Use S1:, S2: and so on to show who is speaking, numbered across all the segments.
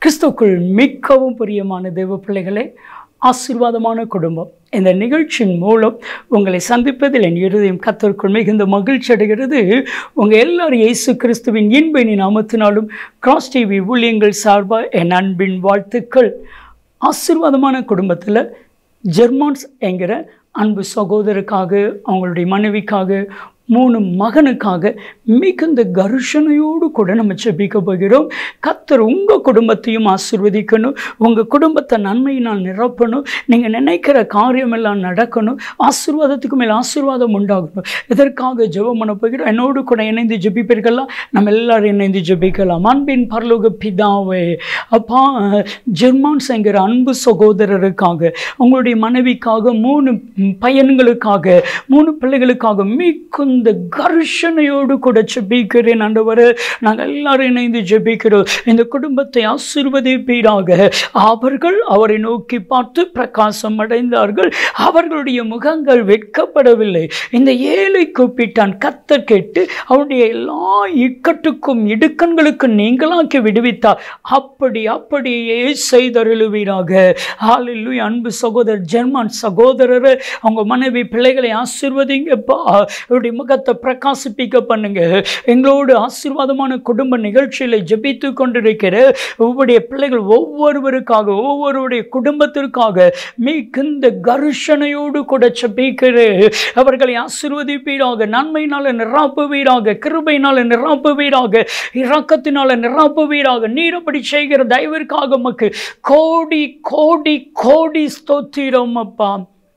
S1: கிறிஸ்துக்குள் மிகவும் பிரியமான தேவ பிள்ளைகளே ஆசீர்வாதமான குடும்பம் இந்த நிகழ்ச்சியின் மூலம் உங்களை சந்திப்பதில் என் இருதயம் கத்தருக்குள் மிகுந்த மகிழ்ச்சி அடைகிறது உங்கள் எல்லாரும் இயேசு கிறிஸ்துவின் இன்பனி நாமத்தினாலும் கிராஸ் டிவி ஊழியங்கள் சார்பாக என் அன்பின் வாழ்த்துக்கள் ஆசீர்வாதமான குடும்பத்தில் ஜெர்மான்ஸ் என்கிற அன்பு சகோதரருக்காக அவங்களுடைய மனைவிக்காக மூணு மகனுக்காக மிகுந்த கருஷனையோடு கூட நம்ம ஜெபிக்க போகிறோம் கத்தர் உங்கள் குடும்பத்தையும் ஆசிர்வதிக்கணும் உங்கள் குடும்பத்தை நன்மையினால் நிரப்பணும் நீங்கள் நினைக்கிற காரியமெல்லாம் நடக்கணும் ஆசீர்வாதத்துக்கு மேல் ஆசீர்வாதம் உண்டாகணும் இதற்காக ஜெபம் பண்ண போகிறோம் என்னோடு கூட இணைந்து ஜெபிப்பீர்கள்லாம் நம்ம எல்லாரும் இணைந்து ஜெபிக்கலாம் அன்பின் பரலோக பிதாவே அப்பா ஜெர்மான்ஸ் என்கிற அன்பு சகோதரருக்காக உங்களுடைய மனைவிக்காக மூணு பையன்களுக்காக மூணு பிள்ளைகளுக்காக மிகுந்த கர்ஷனையோடு கூட ஜெபிக்கிறேன் ஆண்டவரே நாங்கள் எல்லாரும் இணைந்து ஜெபிக்கிறோம் இந்த குடும்பத்தை ஆசீர்வதிப்பீராக அவர்கள் அவரை நோக்கி பார்த்து பிரகாசம் அடைந்தார்கள் அவர்களுடைய முகங்கள் வெட்கப்படவில்லை இந்த ஏழை கூப்பிட்டான் கத்த கேட்டு அவருடைய எல்லா இக்கட்டுக்கும் இடுக்கண்களுக்கும் நீங்களாக்கி விடுவித்தார் அப்படி அப்படியே செய்தருளுவீராக ஹalleluya அன்பு சகோதரர் ஜெர்மான் சகோதரர் அவங்க மனைவி பிள்ளைகளை ஆசீர்வதிங்கப்பா அவருடைய முகத்தை பிரகாசிப்பிக்க பண்ணுங்க எங்களோடு ஆசீர்வாதமான குடும்ப நிகழ்ச்சியில் ஜெபித்து கொண்டிருக்கிற உங்களுடைய பிள்ளைகள் ஒவ்வொருவருக்காக ஒவ்வொருவருடைய குடும்பத்திற்காக மிகுந்த கருஷனையோடு கூட ஜெபிக்கிறேன் அவர்களை ஆசீர்வதிப்பீராக நன்மையினால நிராப்புவீராக கிருபையினால நிராப்புவீராக இரக்கத்தினால நிராப்புவீராக நீரப்படி செய்கிற தயவிற்காக மக்கு கோடி கோடி கோடி ஸ்தோத்திரம் அப்பா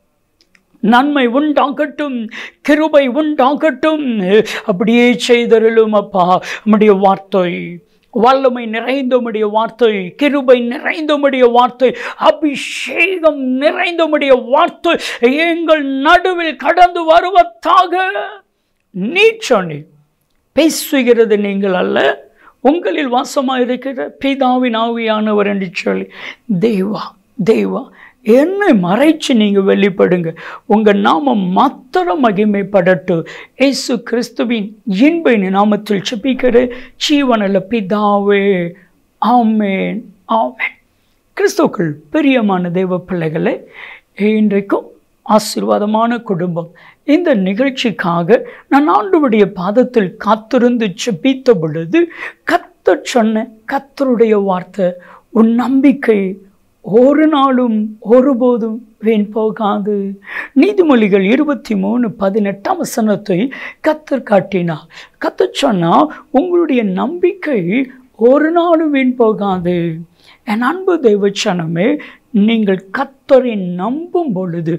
S1: நன்மை உண்டாகட்டும் கிருபை உண்டாகட்டும் அப்படியே செய்தருளும் அப்பா நம்முடைய வார்த்தை வல்லமை நிறைந்தமுடைய வார்த்தை கிருபை நிறைந்தமுடைய வார்த்தை அபிஷேகம் நிறைந்தமுடைய வார்த்தை எங்கள் நடுவில் கடந்து வருவதாக நீ சொன்னி பேசுகிறது நீங்கள் அல்ல உங்களில் வாசமாக இருக்கிற பிதாவின் ஆவியானவர் என்று சொல்லி தேவா தேவா என்னை மறைச்சு நீங்கள் வெளிப்படுங்க உங்கள் நாமம் மாத்திரம் மகிமைப்படட்டும் இயேசு கிறிஸ்துவின் இன்பின் நாமத்தில் செப்பிக்கிற ஜீவனில் பிதாவே ஆமேன் ஆமேன் கிறிஸ்துக்கள் பிரியமான தெய்வ பிள்ளைகளை இன்றைக்கும் ஆசீர்வாதமான குடும்பம் இந்த நிகழ்ச்சிக்காக நான் ஆண்டுடைய பாதத்தில் காத்திருந்து செப்பித்த பொழுது கத்த சொன்ன கத்தருடைய வார்த்தை உன் நம்பிக்கை ஒரு நாளும் ஒருபோதும் வீண் போகாது நீதிமொழிகள் இருபத்தி மூணு பதினெட்டாம் வசனத்தை கத்தர் காட்டினார் கத்த சொன்னா உங்களுடைய நம்பிக்கை ஒரு நாளும் வீண் போகாது என் அன்பு தெய்வச்சனமே நீங்கள் கத்தரை நம்பும் பொழுது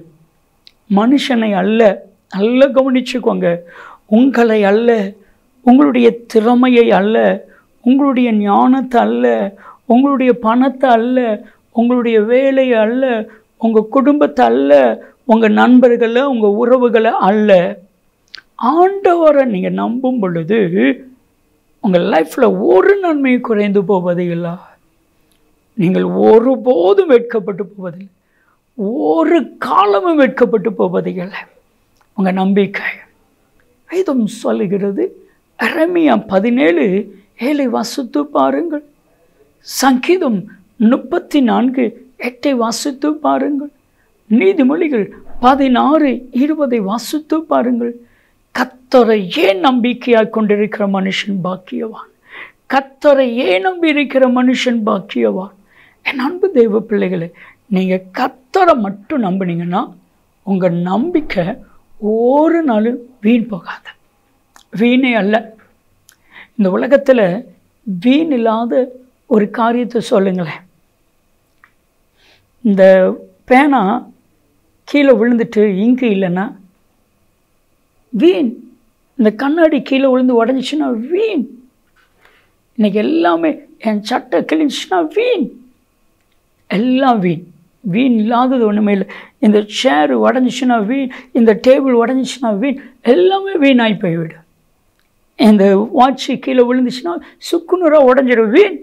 S1: மனுஷனை அல்ல நல்ல கவனிச்சுக்கோங்க உங்களை அல்ல உங்களுடைய திறமையை அல்ல உங்களுடைய ஞானத்தை அல்ல உங்களுடைய பணத்தை அல்ல உங்களுடைய வேலையை அல்ல உங்கள் குடும்பத்தை அல்ல உங்கள் நண்பர்களை உங்கள் உறவுகளை அல்ல ஆண்டவரை நீங்கள் நம்பும் பொழுது உங்கள் லைஃப்பில் ஒரு நன்மையும் குறைந்து போவதே இல்லை நீங்கள் ஒருபோதும் வெட்கப்பட்டு போவதில்லை ஒரு காலமும் வெட்கப்பட்டு போவதே இல்லை உங்கள் நம்பிக்கை வேதம் சொல்லுகிறது அரமியா பதினேழு ஏழை வசித்து பாருங்கள் சங்கீதம் முப்பத்தி நான்கு எட்டை வாசித்து பாருங்கள் நீதிமொழிகள் பதினாறு இருபதை வாசித்து பாருங்கள் கத்தரை ஏன் நம்பிக்கையாக கொண்டிருக்கிற மனுஷன் பாக்கியவான் கத்தரை ஏன் நம்பி இருக்கிற மனுஷன் பாக்கியவான் என் அன்பு தெய்வ பிள்ளைகளை நீங்கள் கத்தரை மட்டும் நம்பினீங்கன்னா உங்கள் நம்பிக்கை ஒரு நாளும் வீண் போகாது வீணே அல்ல இந்த உலகத்தில் வீண் இல்லாத ஒரு காரியத்தை சொல்லுங்களேன் இந்த பேனா கீழே விழுந்துட்டு இங்கு இல்லைன்னா வீண் இந்த கண்ணாடி கீழே விழுந்து உடஞ்சிச்சுன்னா வீண் இன்னைக்கு எல்லாமே என் சட்டை கிழிஞ்சிச்சுன்னா வீண் எல்லாம் வீண் வீண் இல்லாதது ஒன்றுமே இல்லை இந்த சேரு உடஞ்சிச்சுன்னா வீண் இந்த டேபிள் உடஞ்சிச்சுன்னா வீண் எல்லாமே வீணாகி போய்விடும் இந்த வாட்சி கீழே விழுந்துச்சுன்னா சுக்குநூறாக உடஞ்சிடும் வீண்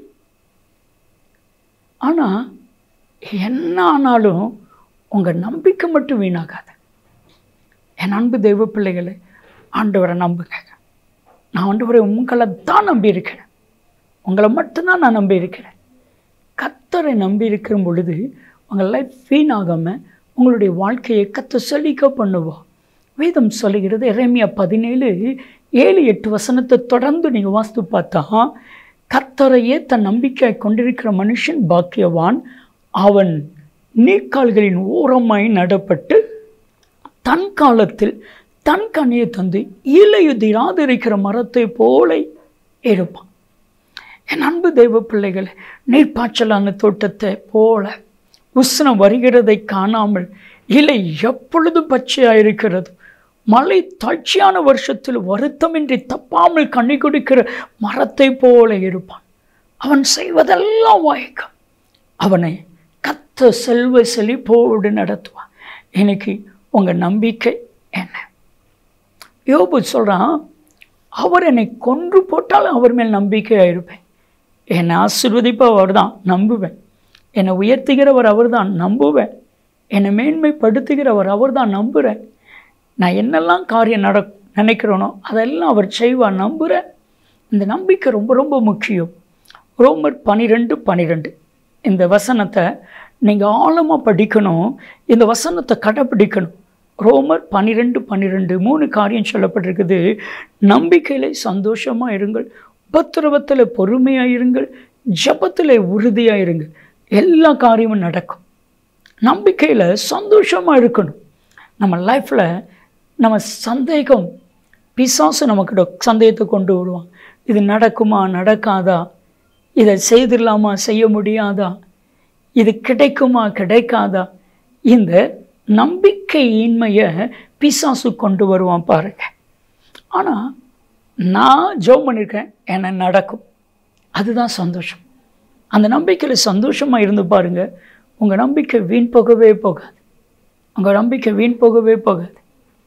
S1: ஆனால் என்ன ஆனாலும் உங்கள் நம்பிக்கை மட்டும் வீணாகாது என் அன்பு தெய்வ பிள்ளைகளை ஆண்டவரை நம்புங்க நான் ஆண்டவரை உங்களை தான் நம்பியிருக்கிறேன் உங்களை மட்டும்தான் நான் நம்பியிருக்கிறேன் கத்தரை நம்பி இருக்கிற பொழுது உங்கள் லைஃப் வீணாகாமல் உங்களுடைய வாழ்க்கையை கத்த செழிக்க பண்ணுவா வேதம் சொல்லுகிறது எரேமியா பதினேழு ஏழு எட்டு வசனத்தை தொடர்ந்து நீங்கள் வாஸ்து பார்த்தா கத்தரையே தன் நம்பிக்கை கொண்டிருக்கிற மனுஷன் பாக்கியவான் அவன் நீக்கால்களின் ஓரமாய் நடப்பட்டு தன் காலத்தில் தன் கனியை தந்து இலையுதிராது இருக்கிற மரத்தை போல இருப்பான் என் அன்பு தெய்வ பிள்ளைகள் நீர்ப்பாய்ச்சலான தோட்டத்தை போல உஷ்ணம் வருகிறதை காணாமல் இலை எப்பொழுது பச்சையாக இருக்கிறது மழை தாட்சியான வருஷத்தில் வருத்தமின்றி தப்பாமல் கண்ணி கொடுக்கிற மரத்தை போல இருப்பான் அவன் செய்வதெல்லாம் வாய்க்கும் அவனை கத்த செல்வ செழிப்போடு நடத்துவான் இன்னைக்கு உங்கள் நம்பிக்கை என்ன யோபு சொல்கிறான் அவர் என்னை கொன்று போட்டாலும் அவர் மேல் நம்பிக்கையாக இருப்பேன் என்னை ஆசிர்வதிப்பவர் அவர் தான் நம்புவேன் என்னை உயர்த்துகிறவர் அவர் தான் நம்புவேன் என்னை மேன்மைப்படுத்துகிறவர் அவர் தான் நம்புகிறேன் நான் என்னெல்லாம் காரியம் நட நினைக்கிறேனோ அதெல்லாம் அவர் செய்வார் நம்புகிறேன் இந்த நம்பிக்கை ரொம்ப ரொம்ப முக்கியம் ரோமர் பனிரெண்டு பனிரெண்டு இந்த வசனத்தை நீங்கள் ஆழமாக படிக்கணும் இந்த வசனத்தை கடைப்பிடிக்கணும் ரோமர் பன்னிரெண்டு பன்னிரெண்டு மூணு காரியம் சொல்லப்பட்டிருக்குது நம்பிக்கையில் சந்தோஷமாக இருங்கள் உபத்திரவத்தில் பொறுமையாக இருங்கள் ஜபத்தில் உறுதியாக இருங்கள் எல்லா காரியமும் நடக்கும் நம்பிக்கையில் சந்தோஷமாக இருக்கணும் நம்ம லைஃப்பில் நம்ம சந்தேகம் பிசாசு நமக்கிட்ட சந்தேகத்தை கொண்டு வருவான் இது நடக்குமா நடக்காதா இதை செய்திடலாமா செய்ய முடியாதா இது கிடைக்குமா கிடைக்காதா இந்த நம்பிக்கையின்மையை பிசாசு கொண்டு வருவான் பாருங்க ஆனால் நான் ஜோம் பண்ணியிருக்கேன் என்ன நடக்கும் அதுதான் சந்தோஷம் அந்த நம்பிக்கையில் சந்தோஷமாக இருந்து பாருங்க உங்கள் நம்பிக்கை வீண் போகவே போகாது உங்கள் நம்பிக்கை வீண் போகவே போகாது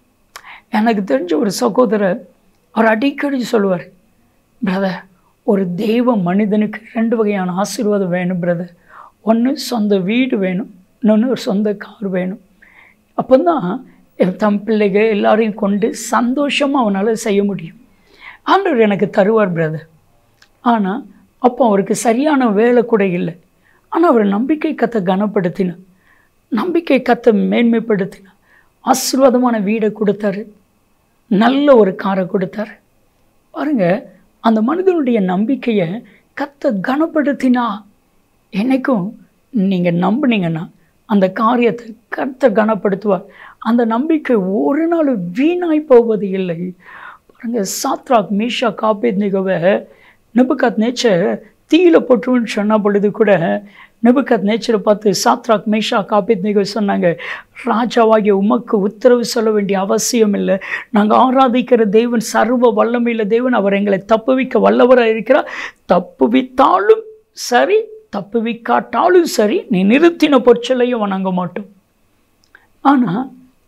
S1: எனக்கு தெரிஞ்ச ஒரு சகோதரர் அவர் அடிக்கடி சொல்லுவார் பிரதர் ஒரு தெய்வ மனிதனுக்கு ரெண்டு வகையான ஆசீர்வாதம் வேணும் பிரதர் ஒன்று சொந்த வீடு வேணும் இன்னொன்று ஒரு சொந்த கார் வேணும் அப்போ தான் தம் பிள்ளைகள் எல்லாரையும் கொண்டு சந்தோஷமாக அவனால் செய்ய முடியும் ஆண்டவர் எனக்கு தருவார் பிரதர் ஆனால் அப்போ அவருக்கு சரியான வேலை கூட இல்லை ஆனால் அவர் நம்பிக்கை கத்தை கனப்படுத்தினார் நம்பிக்கை கத்தை மேன்மைப்படுத்தினார் ஆசீர்வாதமான வீடை கொடுத்தாரு நல்ல ஒரு காரை கொடுத்தாரு பாருங்க அந்த மனிதனுடைய நம்பிக்கையை கத்த கனப்படுத்தினா என்னைக்கும் நீங்கள் நம்புனீங்கன்னா அந்த காரியத்தை கத்த கனப்படுத்துவார் அந்த நம்பிக்கை ஒரு நாள் வீணாய் போவது இல்லை பாருங்க சாத்ராக் மீஷா காப்பேத் நிகவை நிபுகாத் நேச்சர் தீயில போட்டுருன்னு சொன்ன பொழுது கூட நிபுகாத் நேச்சரை பார்த்து சாத்ராக் மேஷா காப்பேத் நிகழ் சொன்னாங்க ராஜாவாகிய உமக்கு உத்தரவு சொல்ல வேண்டிய அவசியம் இல்லை நாங்கள் ஆராதிக்கிற தேவன் சர்வ வல்லமையில தேவன் அவர் எங்களை தப்புவிக்க வல்லவராக இருக்கிறார் தப்புவித்தாலும் சரி தப்புவிக்காட்டாலும் சரி நீ நிறுத்தின பொற்சலையும் வணங்க மாட்டோம் ஆனால்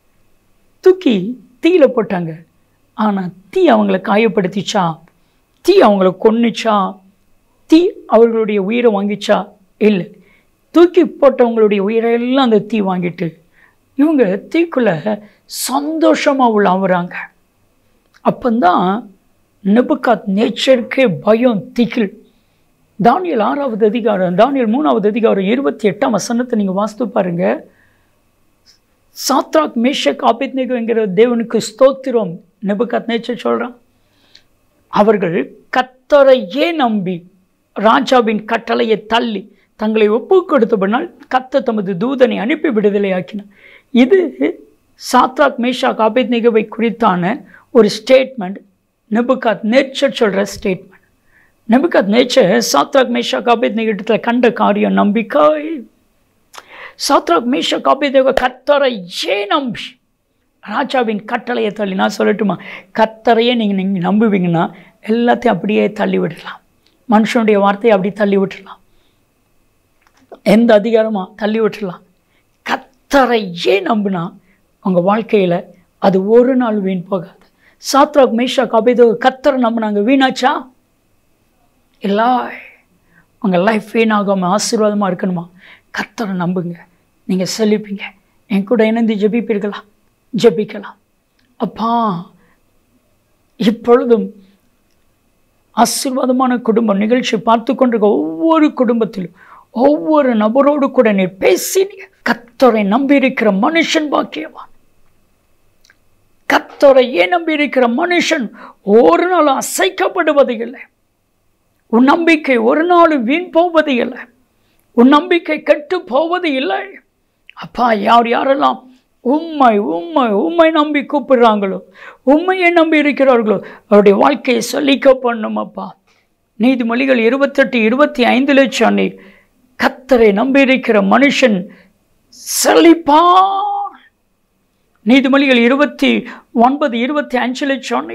S1: தூக்கி தீயில போட்டாங்க ஆனால் தீ அவங்கள காயப்படுத்திச்சா தீ அவங்கள கொன்னுச்சா தீ அவர்களுடைய உயிரை வாங்கிச்சா இல்லை தூக்கி போட்டவங்களுடைய உயிரை எல்லாம் அந்த தீ வாங்கிட்டு இவங்க தீக்குள்ள சந்தோஷமாக உள்ளாவுறாங்க அப்பந்தான் நெபுகாத் நேச்சருக்கே பயம் திகில் தானியல் ஆறாவது அதிகாரம் தானியல் மூணாவது அதிகாரம் இருபத்தி எட்டாம் வசனத்தை நீங்கள் வாஸ்து பாருங்க சாத்ராக் மேஷக் ஆபித்னேகோ என்கிற தேவனுக்கு ஸ்தோத்திரம் நெபுகாத் நேச்சர் சொல்கிறான் அவர்கள் கத்தரையே நம்பி ராஜாவின் கட்டளையை தள்ளி தங்களை ஒப்பு கொடுத்தபடினால் கத்த தமது தூதனை அனுப்பி விடுதலையாக்கினார் இது சாத்ராக் மேஷாக் ஆபேத்னிகவை குறித்தான ஒரு ஸ்டேட்மெண்ட் நெபுகாத் நேச்சர் சொல்கிற statement Nebuchadnezzar Shadrach Meshach ஆபேத்னிகிட்டத்தில் கண்ட காரியம் நம்பிக்கை சாத்ராக் மேஷாக் ஆபேத்னிக கத்தரை ஏன் நம்பி ராஜாவின் கட்டளையை தள்ளி நான் சொல்லட்டுமா கத்தரையே நீங்கள் நீங்கள் நம்புவீங்கன்னா எல்லாத்தையும் அப்படியே தள்ளி விடலாம் மனுஷனுடைய வார்த்தையை அப்படி தள்ளி விட்டுடலாம் எந்த அதிகாரமாக தள்ளி விட்டுடலாம் கத்தரையே நம்புனா உங்கள் வாழ்க்கையில் அது ஒரு நாள் வீண் போகாது சாத்ராக் மேஷா கபேதோ கத்தரை நம்பினாங்க வீணாச்சா இல்லை உங்கள் லைஃப் வீணாகாமல் ஆசீர்வாதமாக இருக்கணுமா கத்தரை நம்புங்க நீங்கள் செழிப்பீங்க என் கூட இணைந்து ஜெபிப்பீர்களா ஜெபிக்கலாம் அப்பா இப்பொழுதும் ஆசீர்வாதமான குடும்பம் நிகழ்ச்சி பார்த்து கொண்டிருக்க ஒவ்வொரு குடும்பத்திலும் ஒவ்வொரு நபரோடு கூட நீர் பேசினீங்க கத்தரை நம்பியிருக்கிற மனுஷன் பாக்கியவான் கத்தரையே நம்பியிருக்கிற மனுஷன் ஒரு நாள் அசைக்கப்படுவது இல்லை உன் நம்பிக்கை ஒரு நாள் வீண் போவது இல்லை உன் நம்பிக்கை கெட்டு போவது இல்லை அப்பா யார் யாரெல்லாம் உம்மை உம்மை உம்மை நம்பி கூப்பிடுறாங்களோ உண்மையை நம்பி இருக்கிறார்களோ அவருடைய வாழ்க்கையை சொல்லிக்க பண்ணும் அப்பா நீதிமொழிகள் இருபத்தெட்டு இருபத்தி ஐந்துல சொன்னி கத்தரை நம்பியிருக்கிற மனுஷன் செழிப்பான் நீதிமொழிகள் இருபத்தி ஒன்பது இருபத்தி அஞ்சுல சொன்னி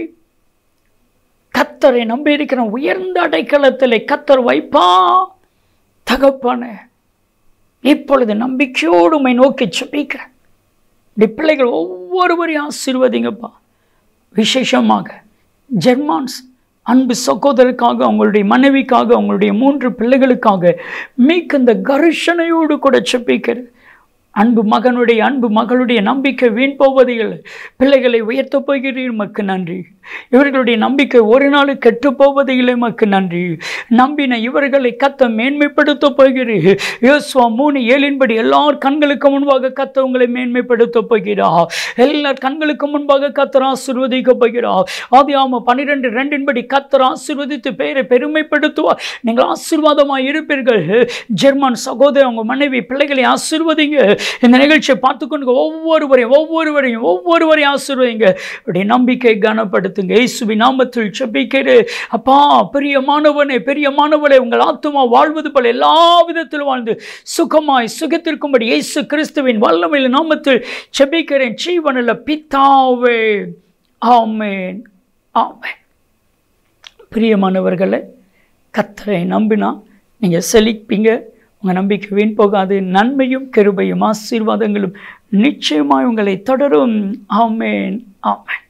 S1: கத்தரை நம்பியிருக்கிற உயர்ந்த அடைக்கலத்திலே கத்தர் வைப்பா தகப்பானே இப்பொழுது நம்பிக்கையோடு உம்மை நோக்கி செபிக்கிறேன் இப்படி பிள்ளைகள் ஒவ்வொருவரையும் ஆசீர்வதிங்கப்பா விசேஷமாக ஜெர்மான்ஸ் அன்பு சகோதரருக்காக அவங்களுடைய மனைவிக்காக அவங்களுடைய மூன்று பிள்ளைகளுக்காக மிகுந்த கர்ஷனையோடு கூட செப்பிக்கிறது அன்பு மகனுடைய அன்பு மகளுடைய நம்பிக்கை வீண் போவது இல்லை பிள்ளைகளை உயர்த்தப் போகிறீர் மக்கு நன்றி இவர்களுடைய நம்பிக்கை ஒரு நாள் கெட்டு போவது இல்லை மக்கு நன்றி நம்பின இவர்களை கத்த மேன்மைப்படுத்த போகிறீர் யோசுவா மூணு ஏழின்படி எல்லார் கண்களுக்கு முன்பாக கத்த உங்களை மேன்மைப்படுத்த போகிறார் எல்லார் கண்களுக்கு முன்பாக கத்தர் ஆசிர்வதிக்க போகிறார் ஆதியாம பன்னிரெண்டு ரெண்டின்படி கத்தர் ஆசிர்வதித்து பெயரை பெருமைப்படுத்துவார் நீங்கள் ஆசீர்வாதமாக இருப்பீர்கள் ஜெர்மன் சகோதரர் உங்கள் மனைவி பிள்ளைகளை ஆசீர்வதிங்க இந்த நிகழ்ச்சியை பார்த்துக்கொண்டு ஒவ்வொருவரையும் ஒவ்வொருவரையும் ஒவ்வொருவரையும் ஆசீர்வதிங்க அப்படி நம்பிக்கை கனப்படுத்துங்க இயேசுவி நாமத்தில் செபிக்கிறே அப்பா பெரியமானவனே பெரியமானவளே உங்கள் ஆத்துமா வாழ்வது போல எல்லா விதத்திலும் வாழ்ந்து சுகமாய் சுகத்திற்கும்படி இயேசு கிறிஸ்துவின் வல்லமையில் நாமத்தில் செபிக்கிறேன் ஜீவனில் பித்தாவே ஆமேன் ஆமேன் பிரியமானவர்களே கத்தரை நம்பினா நீங்கள் செழிப்பீங்க உங்கள் நம்பிக்கை வீண் போகாது நன்மையும் கிருபையும் ஆசீர்வாதங்களும் நிச்சயமாய் உங்களை தொடரும் ஆமேன் ஆமேன்